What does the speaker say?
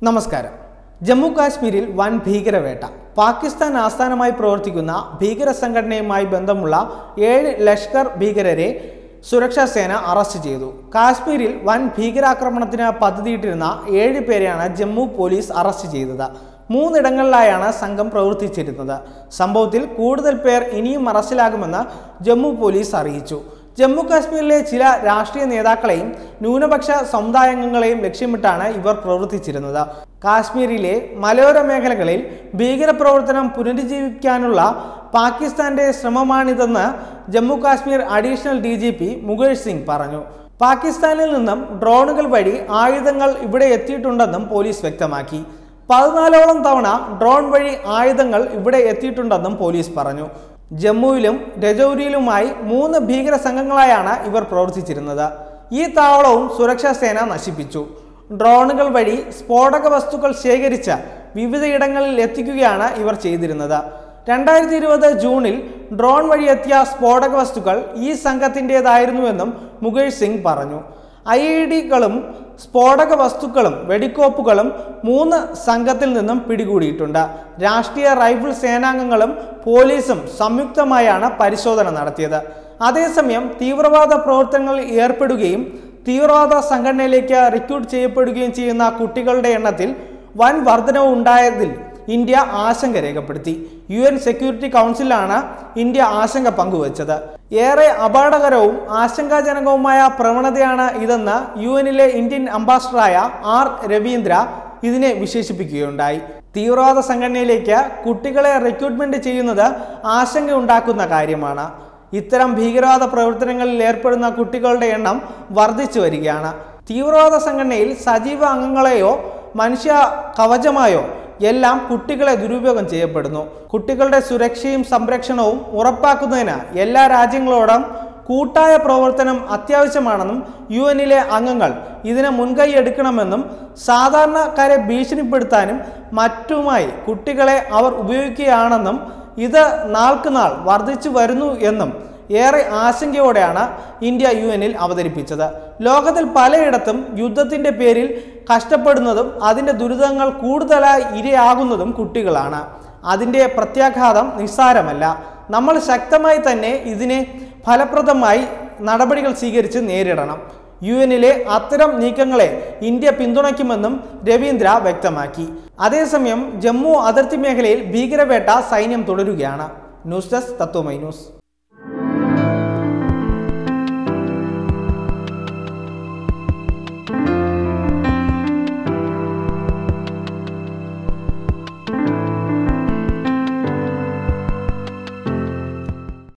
നമസ്കാരം ജമ്മു കാശ്മീരിൽ വൻ ഭീകരവേട്ട പാകിസ്ഥാൻ ആസ്ഥാനമായി പ്രവർത്തിക്കുന്ന ഭീകര സംഘടനയുമായി ബന്ധമുള്ള ഏഴ് ലഷ്കർ ഭീകരരെ സുരക്ഷാ സേന അറസ്റ്റ് ചെയ്തു കാശ്മീരിൽ വൻ ഭീകരാക്രമണത്തിന് പദ്ധതിയിട്ടിരുന്ന ഏഴ് പേരെയാണ് ജമ്മു പോലീസ് അറസ്റ്റ് ചെയ്തത് മൂന്നിടങ്ങളിലായാണ് സംഘം പ്രവർത്തിച്ചിരുന്നത് സംഭവത്തിൽ കൂടുതൽ പേർ ഇനിയും അറസ്റ്റിലാകുമെന്ന് ജമ്മു പോലീസ് അറിയിച്ചു ജമ്മു കാശ്മീരിലെ ചില രാഷ്ട്രീയ നേതാക്കളെയും ന്യൂനപക്ഷ സമുദായാംഗങ്ങളെയും ലക്ഷ്യമിട്ടാണ് ഇവർ പ്രവർത്തിച്ചിരുന്നത് കാശ്മീരിലെ മലയോര മേഖലകളിൽ ഭീകരപ്രവർത്തനം പുനരുജ്ജീവിക്കാനുള്ള പാകിസ്ഥാന്റെ ശ്രമമാണിതെന്ന് Jammu Kashmir additional D G P Mukesh Singh പറഞ്ഞു പാകിസ്ഥാനിൽ നിന്നും ഡ്രോണുകൾ വഴി ആയുധങ്ങൾ ഇവിടെ എത്തിയിട്ടുണ്ടെന്നും പോലീസ് വ്യക്തമാക്കി പതിനാലോളം തവണ ഡ്രോൺ വഴി ആയുധങ്ങൾ ഇവിടെ എത്തിയിട്ടുണ്ടെന്നും പോലീസ് പറഞ്ഞു ജമ്മുവിലും രജൌരിയിലുമായി മൂന്ന് ഭീകര സംഘങ്ങളായാണ് ഇവർ പ്രവർത്തിച്ചിരുന്നത് ഈ താവളവും സുരക്ഷാ സേന നശിപ്പിച്ചു ഡ്രോണുകൾ വഴി സ്ഫോടക വസ്തുക്കൾ ശേഖരിച്ച് വിവിധയിടങ്ങളിൽ എത്തിക്കുകയാണ് ഇവർ ചെയ്തിരുന്നത് രണ്ടായിരത്തി ഇരുപത് ജൂണിൽ ഡ്രോൺ വഴി എത്തിയ സ്ഫോടക വസ്തുക്കൾ ഈ സംഘത്തിൻ്റെതായിരുന്നുവെന്നും മുകേഷ് സിംഗ് പറഞ്ഞു ഐ ഇ ഡികളും സ്ഫോടക വസ്തുക്കളും വെടിക്കോപ്പുകളും മൂന്ന് സംഘത്തിൽ നിന്നും പിടികൂടിയിട്ടുണ്ട് രാഷ്ട്രീയ റൈഫിൾ സേനാംഗങ്ങളും പോലീസും സംയുക്തമായാണ് പരിശോധന നടത്തിയത് അതേസമയം തീവ്രവാദ പ്രവർത്തനങ്ങളിൽ ഏർപ്പെടുകയും തീവ്രവാദ സംഘടനയിലേക്ക് റിക്രൂട്ട് ചെയ്യപ്പെടുകയും ചെയ്യുന്ന കുട്ടികളുടെ എണ്ണത്തിൽ വൻ വർധനവ് ഉണ്ടായതിൽ ഇന്ത്യ ആശങ്ക രേഖപ്പെടുത്തി യു എൻ സെക്യൂരിറ്റി കൗൺസിലാണ് ഇന്ത്യ ആശങ്ക പങ്കുവച്ചത് ഏറെ അപകടകരവും ആശങ്കാജനകവുമായ പ്രവണതയാണ് ഇതെന്ന് യു എനിലെ ഇന്ത്യൻ അംബാസഡറായ ആർ രവീന്ദ്ര ഇതിനെ വിശേഷിപ്പിക്കുകയുണ്ടായി തീവ്രവാദ സംഘടനയിലേക്ക് കുട്ടികളെ റിക്രൂട്ട്മെന്റ് ചെയ്യുന്നത് ആശങ്കയുണ്ടാക്കുന്ന കാര്യമാണ് ഇത്തരം ഭീകരവാദ പ്രവർത്തനങ്ങളിൽ ഏർപ്പെടുന്ന കുട്ടികളുടെ എണ്ണം വർദ്ധിച്ചു വരികയാണ് തീവ്രവാദ സംഘടനയിൽ സജീവ അംഗങ്ങളെയോ മനുഷ്യ കവചമായോ എല്ലാം കുട്ടികളെ ദുരുപയോഗം ചെയ്യപ്പെടുന്നു കുട്ടികളുടെ സുരക്ഷയും സംരക്ഷണവും ഉറപ്പാക്കുന്നതിന് എല്ലാ രാജ്യങ്ങളോടും കൂട്ടായ പ്രവർത്തനം അത്യാവശ്യമാണെന്നും യു എന്നിലെ അംഗങ്ങൾ ഇതിന് മുൻകൈ എടുക്കണമെന്നും സാധാരണക്കാരെ ഭീഷണിപ്പെടുത്താനും മറ്റുമായി കുട്ടികളെ അവർ ഉപയോഗിക്കുകയാണെന്നും ഇത് നാൾക്കുനാൾ വർദ്ധിച്ചു വരുന്നു എന്നും ഏറെ ആശങ്കയോടെയാണ് ഇന്ത്യ യു എന്നിൽ അവതരിപ്പിച്ചത് ലോകത്തിൽ പലയിടത്തും യുദ്ധത്തിൻ്റെ പേരിൽ കഷ്ടപ്പെടുന്നതും അതിൻ്റെ ദുരിതങ്ങൾ കൂടുതലായി ഇരയാകുന്നതും കുട്ടികളാണ് അതിൻ്റെ പ്രത്യാഘാതം നിസ്സാരമല്ല നമ്മൾ ശക്തമായി തന്നെ ഇതിനെ ഫലപ്രദമായി നടപടികൾ സ്വീകരിച്ച് നേരിടണം യു എന്നിലെ അത്തരം നീക്കങ്ങളെ ഇന്ത്യ പിന്തുണയ്ക്കുമെന്നും രവീന്ദ്ര വ്യക്തമാക്കി അതേസമയം ജമ്മു അതിർത്തി മേഖലയിൽ ഭീകരവേട്ട സൈന്യം തുടരുകയാണ് ന്യൂസ് ഡെസ്ക് തത്വമൈ ന്യൂസ്